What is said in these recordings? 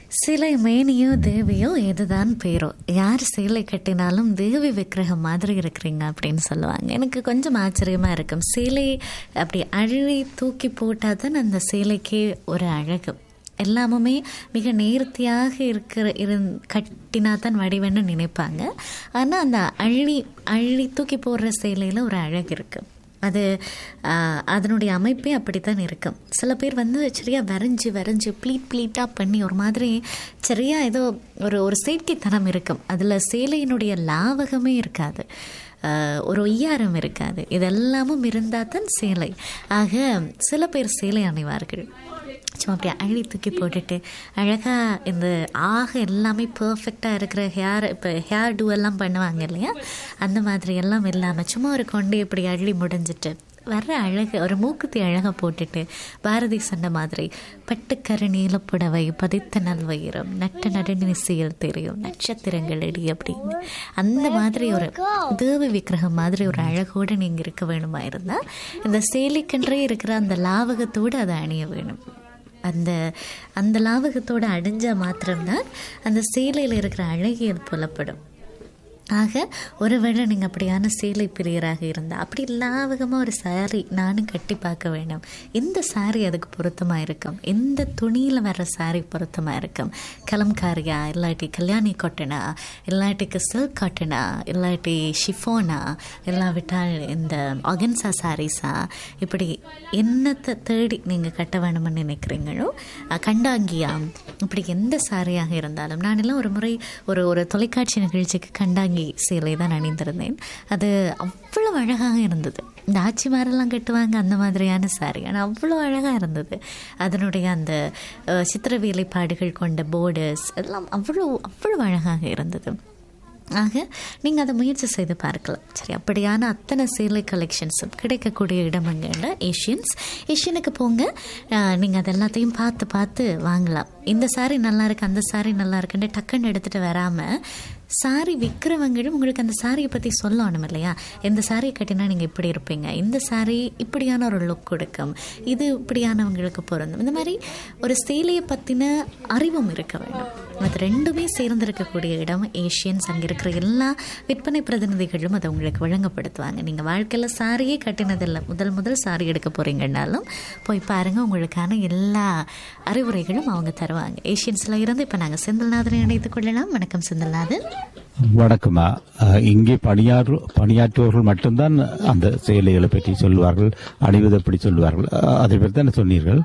சிலை மேனியோ தேவியோ எதுதான் பேரோ யார் சேலை கட்டினாலும் தேவி விக்கிரகம் மாதிரி இருக்கிறீங்க அப்படின்னு சொல்லுவாங்க எனக்கு கொஞ்சம் ஆச்சரியமா இருக்கும் சேலை அப்படி அழி தூக்கி போட்டால் தான் அந்த சேலைக்கே ஒரு அழகு எல்லாமுமே மிக நேர்த்தியாக இருக்கிற இருந் கட்டினா தான் வடிவன்னு நினைப்பாங்க ஆனால் அந்த அள்ளி அள்ளி தூக்கி போடுற சேலையில் ஒரு அழகு இருக்குது அது ஆஹ், அதனுடைய அமைப்பே அப்படித்தான் இருக்கும் சில பேர் வந்து சரியா வரைஞ்சி வரைஞ்சி ப்ளீட் ப்ளீட்டாக பண்ணி ஒரு மாதிரி சரியா ஏதோ ஒரு ஒரு சேஃப்டித்தனம் இருக்கும் அதில் சேலையினுடைய லாவகமே இருக்காது ஆஹ், ஒரு ஒய்யாரம் இருக்காது இதெல்லாமும் இருந்தால் தான் சேலை ஆக சில பேர் சேலை அணிவார்கள் சும்மா அப்படியே அள்ளி தூக்கி போட்டுட்டு அழகாக இந்த ஆக எல்லாமே பர்ஃபெக்டாக இருக்கிற ஹேர் இப்போ ஹேர் டூ எல்லாம் பண்ணுவாங்க இல்லையா அந்த மாதிரி எல்லாம் இல்லாமல் சும்மா ஒரு கொண்டு இப்படி அள்ளி முடிஞ்சிட்டு வர்ற அழகு ஒரு மூக்குத்தி அழகாக போட்டுட்டு பாரதி சொன்ன மாதிரி பட்டுக்கரு நீலப்புடவை பதித்த நல்வயிரம் நட்ட நடுநிசையில் தெரியும் நட்சத்திரங்கள் அடி அப்படின்னு அந்த மாதிரி ஒரு தேவி விக்கிரகம் மாதிரி ஒரு அழகோடு நீங்கள் இருக்க வேணுமா இருந்தால் இந்த சேலைக்கன்றே இருக்கிற அந்த லாவகத்தோடு அதை அணிய வேணும் அந்த அந்த லாவகத்தோட அடைஞ்சா மாத்திரம்தான் அந்த சேலையில் இருக்கிற அழகியல் புலப்படும் ஆக ஒருவேளை நீங்கள் அப்படியான சேலை பிரியராக இருந்தால் அப்படி லாவகமாக ஒரு சாரி நானும் கட்டி பார்க்க வேணும் எந்த சாரி அதுக்கு பொருத்தமாக இருக்கும் எந்த துணியில் வர்ற சாரி பொருத்தமாக இருக்கும் கலம்காரியா இல்லாட்டி கல்யாணி காட்டனா இல்லாட்டிக்கு சில்க் காட்டனா இல்லாட்டி ஷிஃபோனா இல்லாவிட்டால் இந்த அகன்சா சாரீஸா இப்படி என்னத்தை தேடி நீங்கள் கட்ட வேணும்னு நினைக்கிறீங்களோ அஹ், கண்டாங்கியா இப்படி எந்த சாரியாக இருந்தாலும் நான் எல்லாம் ஒரு முறை ஒரு ஒரு தொலைக்காட்சி நிகழ்ச்சிக்கு கண்டாங்கி சேலை தான் அணிந்திருந்தேன் அது அவ்வளோ அழகாக இருந்தது இந்த ஆச்சிமாரெல்லாம் கட்டுவாங்க அந்த மாதிரியான சாரி ஆனால் அவ்வளோ அழகாக இருந்தது அதனுடைய அந்த அஹ், சித்திர வேலைப்பாடுகள் கொண்ட போர்டர்ஸ் எல்லாம் அவ்வளோ அவ்வளோ அழகாக இருந்தது ஆக நீங்கள் அதை முயற்சி செய்து பார்க்கலாம் சரி அப்படியான அத்தனை சேலை கலெக்ஷன்ஸும் கிடைக்கக்கூடிய இடம் எங்கன்னா ஏஷியன்ஸ் ஏஷியனுக்கு போங்க நீங்கள் அது எல்லாத்தையும் பார்த்து பார்த்து வாங்கலாம் இந்த சாரி நல்லா இருக்கு அந்த சாரி நல்லா இருக்குன்னு டக்குன்னு எடுத்துகிட்டு வராமல் சாரி விற்கிறவங்களும் உங்களுக்கு அந்த சாரியை பற்றி சொல்லணும் இல்லையா இந்த சாரியை கட்டினா நீங்கள் இப்படி இருப்பீங்க இந்த சாரி இப்படியான ஒரு லுக் கொடுக்கும் இது இப்படியானவங்களுக்கு பொருந்தும் இந்த மாதிரி ஒரு சேலையை பற்றின அறிவும் இருக்க வேண்டும் அது ரெண்டுமே சேர்ந்திருக்கக்கூடிய இடம் ஏஷியன்ஸ் அங்கே இருக்கிற எல்லா விற்பனை பிரதிநிதிகளும் அதை உங்களுக்கு வழங்கப்படுத்துவாங்க நீங்கள் வாழ்க்கையில் சாரியே கட்டினதில்லை முதல் முதல் சாரி எடுக்க போகிறீங்கன்னாலும் போய் பாருங்கள் உங்களுக்கான எல்லா அறிவுரைகளும் அவங்க தருவாங்க ஏஷியன்ஸில் இருந்து இப்போ நாங்கள் செந்தில்நாதனை இணைத்துக் கொள்ளலாம் வணக்கம் செந்தில்நாதன் வணக்கம்மா அஹ், இங்கே பணியாற்று பணியாற்றுபவர்கள் மட்டும்தான் அந்த செயலிகளை பற்றி சொல்லுவார்கள் அணிவதை பற்றி சொல்லுவார்கள் அஹ், அதை பற்றி தானே சொன்னீர்கள்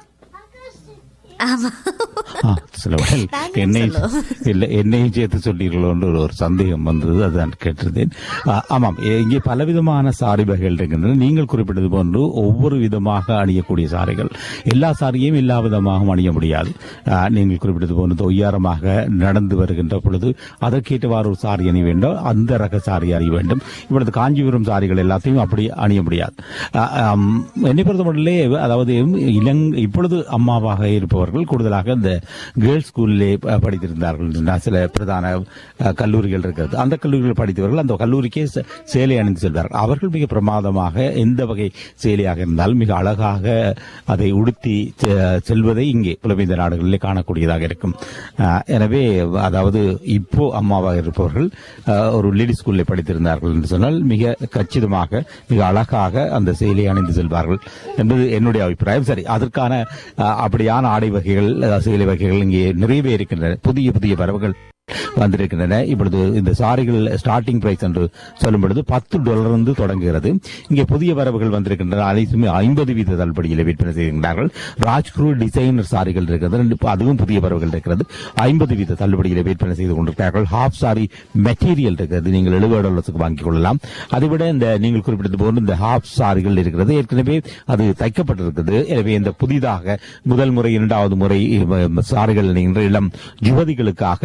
ஆமாம் ஆ, சில வேளை நாங்க என்னை சொல்லுவோம். இல்ல என்னையும் சேர்த்து சொன்னீர்களோ என்று ஒரு- ஒரு சந்தேகம் வந்தது அதுதான் கேட்டிருந்தேன் ஆ, ஆமாம் இ- இங்கே பலவிதமான சாரி வகைகள் இருக்கின்றன நீங்கள் குறிப்பிட்டது போன்று ஒவ்வொரு விதமாக அணியக்கூடிய சாரிகள் எல்லா சாரியும் எல்லா விதமாகவும் அணிய முடியாது ஆ, நீங்கள் குறிப்பிட்டது போன்று ஒய்யாரமாக நடந்து வருகின்ற பொழுது அதற்கேற்றவாறு ஒரு சாரி அணிய வேண்டும் அந்த ரக சாரி அணிய வேண்டும் இப்பொழுது காஞ்சிபுரம் சாரிகள் எல்லாத்தையும் அப்படி அணிய முடியாது ஆ, ஆம், என்னை பொறுத்தமட்டிலே அதாவது இளங் இப்பொழுது அம்மாவாக இருப்பவர்கள் கூடுதலாக இந்த கேர்ள்ஸ் ஸ்கூலிலே ப- படித்திருந்தார்கள் என்றால் சில பிரதான அஹ், கல்லூரிகள் இருக்கிறது அந்த கல்லூரிகள் படித்தவர்கள் அந்த கல்லூரிக்கே சே- சேலை அணிந்து செல்வார்கள் அவர்கள் மிக பிரமாதமாக எந்த வகை சேலையாக இருந்தாலும் மிக அழகாக அதை உடுத்தி செ- செல்வதை இங்கே புலமைந்த நாடுகளிலே காணக்கூடியதாக இருக்கும் அஹ், எனவே அதாவது இப்போ அம்மாவாக இருப்பவர்கள் அஹ், ஒரு லேடி ஸ்கூலில் படித்திருந்தார்கள் என்று சொன்னால் மிக கச்சிதமாக மிக அழகாக அந்த சேலையை அணிந்து செல்வார்கள் என்பது என்னுடைய அபிப்பிராயம் சரி அதற்கான அஹ், அப்படியான ஆடை வகைகள் அஹ், சேலை வகைகள் இங்கே நிறையவே இருக்கின்றன புதிய புதிய வரவுகள் வந்திருக்கின்றன இப்பொழுது இந்த சாரிகள் ஸ்டார்டிங் பிரைஸ் என்று சொல்லும் பொழுது பத்து டாலர் இருந்து தொடங்குகிறது இங்கே புதிய வரவுகள் வந்திருக்கின்றன அனைத்துமே ஐம்பது வீத தள்ளுபடியில் விற்பனை செய்கின்றார்கள் ராஜ்குரு டிசைனர் சாரிகள் இருக்கிறது ரெண்டு- அதுவும் புதிய வரவுகள் இருக்கிறது ஐம்பது வீத தள்ளுபடியில் விற்பனை செய்து கொண்டிருக்கிறார்கள் ஹாஃப் சாரி மெட்டீரியல் இருக்கிறது நீங்கள் எழுபது டாலர்ஸுக்கு வாங்கிக் கொள்ளலாம் அதைவிட இந்த நீங்கள் குறிப்பிட்டது போன்று இந்த ஹாஃப் சாரிகள் இருக்கிறது ஏற்கனவே அது தைக்கப்பட்டிருக்கிறது எனவே இந்த புதிதாக முதல் முறை இரண்டாவது முறை அஹ், சாரிகள் அணிகின்ற இளம் யுவதிகளுக்காக அது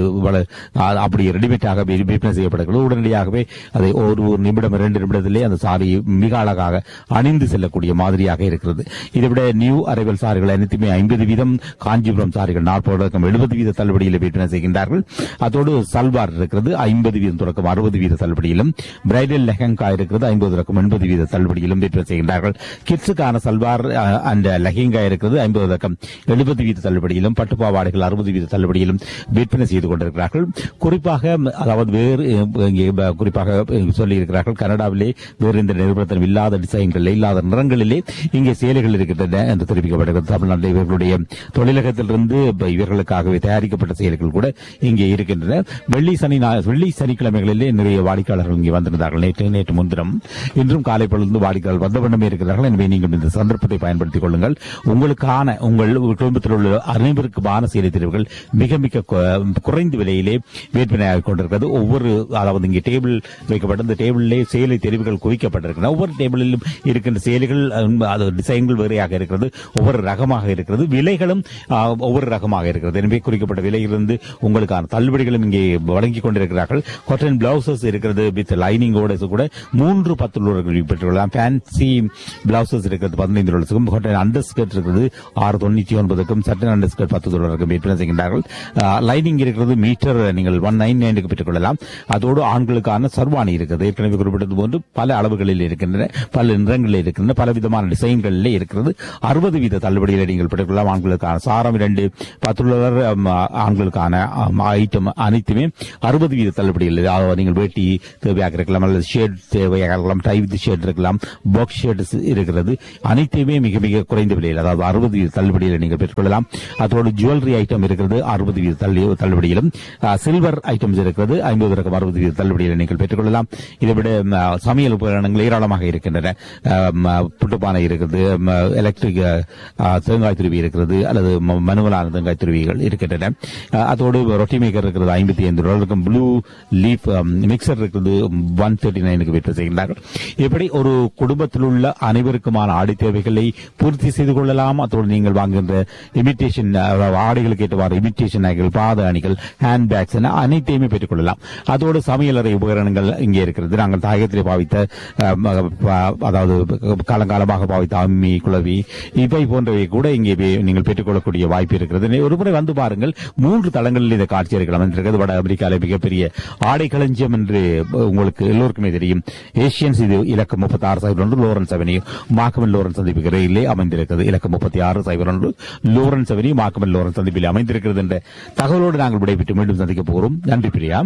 வள- அ- அப்படி ரெடிமேடாக வி- விற்பனை செய்யப்படுகிறது உடனடியாகவே அதை ஒரு ஒரு நிமிடம் இரண்டு நிமிடத்திலே அந்த சாரி மிக அழகாக அணிந்து செல்லக்கூடிய மாதிரியாக இருக்கிறது இதை விட நியூ அரைவல் சாரிகள் அனைத்துமே ஐம்பது வீதம் காஞ்சிபுரம் சாரிகள் நாற்பது தொடக்கம் எழுபது வீத தள்ளுபடியில் விற்பனை செய்கின்றார்கள் அதோடு சல்வார் இருக்கிறது ஐம்பது வீதம் தொடக்கம் அறுபது வீத தள்ளுபடியிலும் பிரைடல் லெஹங்கா இருக்கிறது ஐம்பது தொடக்கம் எண்பது வீத தள்ளுபடியிலும் விற்பனை செய்கின்றார்கள் கிட்ஸுக்கான சல்வார் அஹ், அந்த லெஹங்கா இருக்கிறது ஐம்பது தொடக்கம் எழுபது வீத தள்ளுபடியிலும் பட்டுப்பாவாடைகள் அறுபது வீத தள்ளுபடியிலும் விற்பனை செய்து கொண்டிருக்கிறார்கள் குறிப்பாக அதாவது வேறு அஹ், இங்கே ப- குறிப்பாக சொல்லி இருக்கிறார்கள் கனடாவிலே வேறு இந்த நிறுவனத்திலும் இல்லாத டிசைன்கள் இல்லாத நிறங்களிலே இங்கே சேலைகள் இருக்கின்றன என்று தெரிவிக்கப்படுகிறது தமிழ்நாட்டில் இவர்களுடைய தொழிலகத்திலிருந்து இப்ப இவர்களுக்காகவே தயாரிக்கப்பட்ட சேலைகள் கூட இங்கே இருக்கின்றன வெள்ளி சனி நா- வெள்ளி சனிக்கிழமைகளிலே நிறைய வாடிக்கையாளர்கள் இங்கே வந்திருந்தார்கள் நேற்று நேற்று முன்தினம் இன்றும் காலை பொழுது வாடிக்கையாளர் வந்த வண்ணமே இருக்கிறார்கள் எனவே நீங்கள் இந்த சந்தர்ப்பத்தை பயன்படுத்திக் கொள்ளுங்கள் உங்களுக்கான உங்கள் குடும்பத்தில் உள்ள அனைவருக்குமான சேலை தெரிவுகள் மிக மிக கு- குறைந்த விலையிலே விற்பனையாகிக் கொண்டிருக்கிறது ஒவ்வொரு அதாவது இங்கே டேபிள் வைக்கப்பட்ட இந்த டேபிளிலே சேலை தெரிவுகள் குவிக்கப்பட்டிருக்கின்றன ஒவ்வொரு டேபிளிலும் இருக்கின்ற சேலைகள் அஹ், அது டிசைன்கள் வேறையாக இருக்கிறது ஒவ்வொரு ரகமாக இருக்கிறது விலைகளும் ஆஹ், ஒவ்வொரு ரகமாக இருக்கிறது எனவே குறிக்கப்பட்ட விலையிலிருந்து உங்களுக்கான தள்ளுபடிகளும் இங்கே வழங்கிக் கொண்டிருக்கிறார்கள் காட்டன் பிளவுசஸ் இருக்கிறது வித் லைனிங்கோட கூட மூன்று பத்து டாலர்கள் பெற்றுள்ளலாம் ஃபேன்சி பிளவுசஸ் இருக்கிறது பதினைந்து டாலர்ஸுக்கும் காட்டன் அண்டர் ஸ்கர்ட் இருக்கிறது ஆறு தொண்ணூற்றி ஒன்பதுக்கும் சட்டன் அண்டர் ஸ்கர்ட் பத்து டாலருக்கும் விற்பனை செய்கின்றார்கள் லைனிங் இருக்கிறது மீட்டர் நீங்கள் ஒன் நைன் நைனுக்கு பெற்றுக்கொள்ளலாம் அதோடு ஆண்களுக்கான சர்வாணி இருக்கிறது ஏற்கனவே குறிப்பிட்டது போன்று பல அளவுகளில் இருக்கின்றன பல நிறங்களில் இருக்கின்றன பல விதமான டிசைன்களில் இருக்கிறது அறுபது வீத தள்ளுபடியில் நீங்கள் பெற்றுக்கொள்ளலாம் ஆண்களுக்கான சாரம் இரண்டு பத்து டாலர் ஆம், ஆண்களுக்கான ஆம், ஐட்டம் அனைத்துமே அறுபது வீத தள்ளுபடியில் அதாவது நீங்கள் வேட்டி தேவையாக இருக்கலாம் அல்லது ஷேட் தேவையாக இருக்கலாம் டை வித் ஷேட் இருக்கலாம் பாக்ஸ் ஷேட் இருக்கிறது அனைத்தையுமே மிக மிக குறைந்த விலையில் அதாவது அறுபது வீத தள்ளுபடியில் நீங்கள் பெற்றுக்கொள்ளலாம் அதோடு ஜுவல்லரி ஐட்டம் இருக்கிறது அறுபது வீத தள்ளு- தள்ளுபடியிலும் சில்வர் ஐட்டம்ஸ் இருக்கிறது ஐம்பது ரகம் அறுபது வீத தள்ளுபடியில் நீங்கள் பெற்றுக்கொள்ளலாம் இதை விட ம், சமையல் உபகரணங்கள் ஏராளமாக இருக்கின்றன ஆம், புட்டுப்பானை இருக்கிறது எலக்ட்ரிக் தேங்காய் துருவி இருக்கிறது அல்லது ம- மனுவலான தேங்காய் துருவிகள் இருக்கின்றன ஆ, அதோடு ரொட்டி மேக்கர் இருக்கிறது ஐம்பத்தி ஐந்து டாலருக்கும் ப்ளூ லீஃப் மிக்சர் இருக்கிறது ஒன் தேர்ட்டி நைனுக்கு விற்பனை செய்கின்றார்கள் இப்படி ஒரு குடும்பத்தில் உள்ள அனைவருக்குமான ஆடை தேவைகளை பூர்த்தி செய்து கொள்ளலாம் அதோடு நீங்கள் வாங்குகின்ற இமிட்டேஷன் ஆடைகளுக்கு ஏற்றவாறு இமிட்டேஷன் நகைகள் பாத அணிகள் ஹேண்ட் பேக்ஸ் என அனைத்தையுமே பெற்றுக்கொள்ளலாம் அதோடு சமையலறை உபகரணங்கள் இங்கே இருக்கிறது நாங்கள் தாயகத்திலே பாவித்த அஹ், ம- ப- அதாவது காலங்காலமாக பாவித்த அம்மி குளவி இவை போன்றவை கூட இங்கே வே- நீங்கள் பெற்றுக்கொள்ளக்கூடிய வாய்ப்பு இருக்கிறது நீ ஒரு முறை வந்து பாருங்கள் மூன்று தளங்களில் இந்த காட்சி இருக்கலாம் இருக்கிறது வட அமெரிக்காவில் மிகப்பெரிய ஆடை களஞ்சியம் என்று உங்களுக்கு எல்லோருக்குமே தெரியும் ஏசியன்ஸ் இது இலக்கம் முப்பத்தி ஆறு சைபர் ஒன்று லோரன்ஸ் அவென்யூ மாக்கமன் லோரன்ஸ் சந்திப்பு இடையிலே அமைந்திருக்கிறது இலக்கம் முப்பத்தி ஆறு சைபர் ஒன்று லோரன்ஸ் அவென்யூ மாக்கமன் லோரன்ஸ் சந்திப்பில் அமைந்திருக்கிறது என்ற தகவலோடு நாங்கள் விடைபெற்று மீண்டும் சந்திக்க போகிறோம் நன்றி பிரியா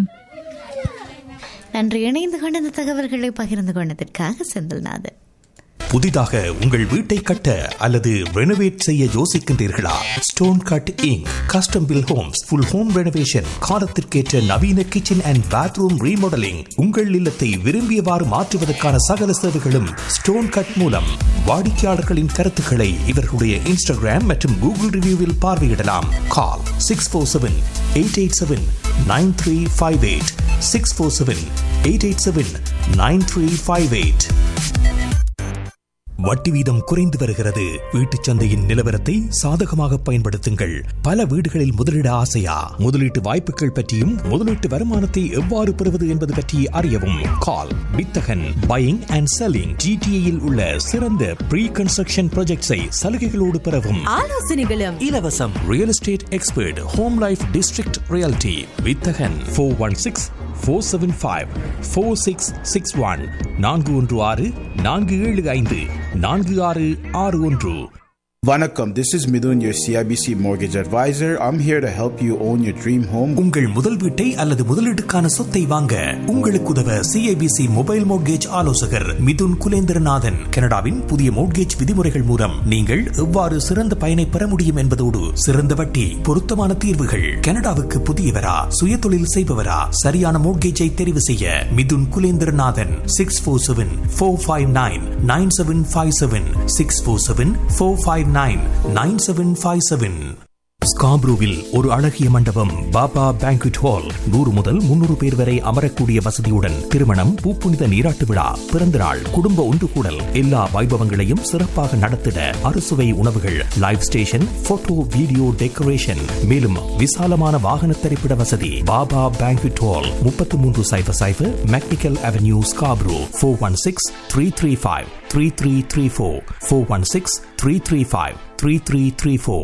நன்றி இணைந்து கொண்ட இந்த தகவல்களை பகிர்ந்து கொண்டதற்காக செந்தில்நாதன் புதிதாக உங்கள் வீட்டை கட்ட அல்லது ரெனோவேட் செய்ய யோசிக்கின்றீர்களா stone cutting custom build homes full home renovation காலத்திற்கேற்ற நவீன கிச்சன் அண்ட் பாத்ரூம் ரீமாடலிங் உங்கள் இல்லத்தை விரும்பியவாறு மாற்றுவதற்கான சகல சேவைகளும் ஸ்டோன் கட் மூலம் வாடிக்கையாளர்களின் கருத்துக்களை இவர்களுடைய இன்ஸ்டாகிராம் மற்றும் கூகுள் ரிவ்யூவில் பார்வையிடலாம் call six four seven eight eight seven nine three five eight six four seven eight eight seven nine three five eight வட்டி வீதம் குறைந்து வருகிறது வீட்டுச் சந்தையின் நிலவரத்தை சாதகமாக பயன்படுத்துங்கள் பல வீடுகளில் முதலீட ஆசையா முதலீட்டு வாய்ப்புகள் பற்றியும் முதலீட்டு வருமானத்தை எவ்வாறு பெறுவது என்பது பற்றி அறியவும் கால் வித்தகன் பையிங் அண்ட் செல்லிங் ஜிடிஏயில் உள்ள சிறந்த ப்ரீ கன்ஸ்ட்ரக்ஷன் ப்ராஜெக்ட்ஸை சலுகைகளோடு பெறவும் ஆலோசனைகளும் இலவசம் real estate expert home life district realty Vithagan four one six four seven five four six six one நான்கு ஒன்று ஆறு நான்கு ஏழு ஐந்து நான்கு ஆறு ஆறு ஒன்று Vanakkam, this is Midun, your CIBC mortgage advisor. I'm here to help you own your dream home. உங்கள் முதல் வீட்டை அல்லது முதலீட்டுக்கான சொத்தை வாங்க உங்களுக்கு உதவ சிஐபிசி மொபைல் மோட்கேஜ் ஆலோசகர் மிதுன் குலேந்திரநாதன் கனடாவின் புதிய மோட்கேஜ் விதிமுறைகள் மூலம் நீங்கள் எவ்வாறு சிறந்த பயனை பெற முடியும் என்பதோடு சிறந்த வட்டி பொருத்தமான தீர்வுகள் கனடாவுக்கு புதியவரா சுயதொழில் செய்பவரா சரியான மோட்கேஜை தெரிவு செய்ய Mithun Kulendiranathan six four seven four five nine nine seven five seven six four seven four five nine nine seven five seven ஸ்காப்ரூவில் ஒரு அழகிய மண்டபம் பாபா பேங்க்வெட் ஹால் நூறு முதல் முன்னூறு பேர் வரை அமரக்கூடிய வசதியுடன் திருமணம் பூப்புனித நீராட்டு விழா பிறந்தநாள் குடும்ப ஒன்று கூடல் எல்லா வைபவங்களையும் சிறப்பாக நடத்திட அறுசுவை உணவுகள் live station photo video decoration மேலும் விசாலமான வாகன திரைப்பட வசதி பாபா பேங்க்வெட் ஹால் முப்பத்தி மூன்று சைபர் சைபர் McNicoll avenue Scarborough four one six three three five three three three four four one six three three five three three three four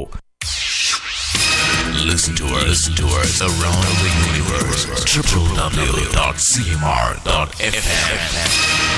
Listen to us, listen to us around the universe. www.cmr.fm.